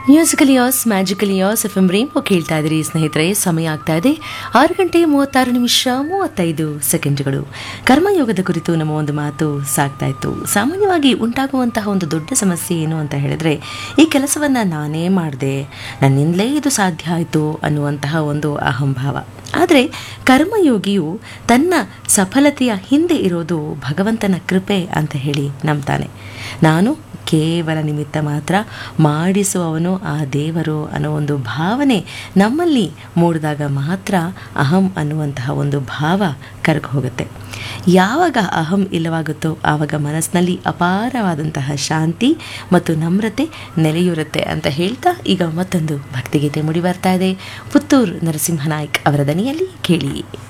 musical yours magical yours F M Rainbow ಕೇಳ್ತಾ ಇದ್ದೀರಿ ಸ್ನೇಹಿತರೆ ಸಮಯ ಆಗ್ತಾ ಇದೆ ಆರು ಗಂಟೆ ಮೂವತ್ತಾರು ನಿಮಿಷ ಮೂವತ್ತೈದು ಸೆಕೆಂಡ್ಗಳು ಕರ್ಮಯೋಗದ ಕುರಿತು ನಮ್ಮ ಒಂದು ಮಾತು ಸಾಗ್ತಾ ಇತ್ತು ಸಾಮಾನ್ಯವಾಗಿ ಉಂಟಾಗುವಂತಹ ಒಂದು ದೊಡ್ಡ ಸಮಸ್ಯೆ ಏನು ಅಂತ ಹೇಳಿದ್ರೆ ಈ ಕೆಲಸವನ್ನು ನಾನೇ ಮಾಡಿದೆ ನನ್ನಿಂದಲೇ ಇದು ಸಾಧ್ಯ ಆಯಿತು ಅನ್ನುವಂತಹ ಒಂದು ಅಹಂಭಾವ ಆದರೆ ಕರ್ಮಯೋಗಿಯು ತನ್ನ ಸಫಲತೆಯ ಹಿಂದೆ ಇರೋದು ಭಗವಂತನ ಕೃಪೆ ಅಂತ ಹೇಳಿ ನಂಬ್ತಾನೆ ನಾನು ಕೇವಲ ನಿಮಿತ್ತ ಮಾತ್ರ ಮಾಡಿಸುವವನು ಆ ದೇವರು ಅನ್ನೋ ಒಂದು ಭಾವನೆ ನಮ್ಮಲ್ಲಿ ಮೂಡಿದಾಗ ಮಾತ್ರ ಅಹಂ ಅನ್ನುವಂತಹ ಒಂದು ಭಾವ ಕರಗಿ ಹೋಗುತ್ತೆ ಯಾವಾಗ ಅಹಂ ಇಲ್ಲವಾಗುತ್ತೋ ಆವಾಗ ಮನಸ್ಸಿನಲ್ಲಿ ಅಪಾರವಾದಂತಹ ಶಾಂತಿ ಮತ್ತು ನಮ್ರತೆ ನೆಲೆಯೂರುತ್ತೆ ಅಂತ ಹೇಳ್ತಾ ಈಗ ಮತ್ತೊಂದು ಭಕ್ತಿಗೀತೆ ಮುಡಿ ಬರ್ತಾ ಇದೆ ಪುತ್ತೂರು ನರಸಿಂಹನಾಯ್ಕ್ ಅವರ ದನಿಯಲ್ಲಿ ಕೇಳಿ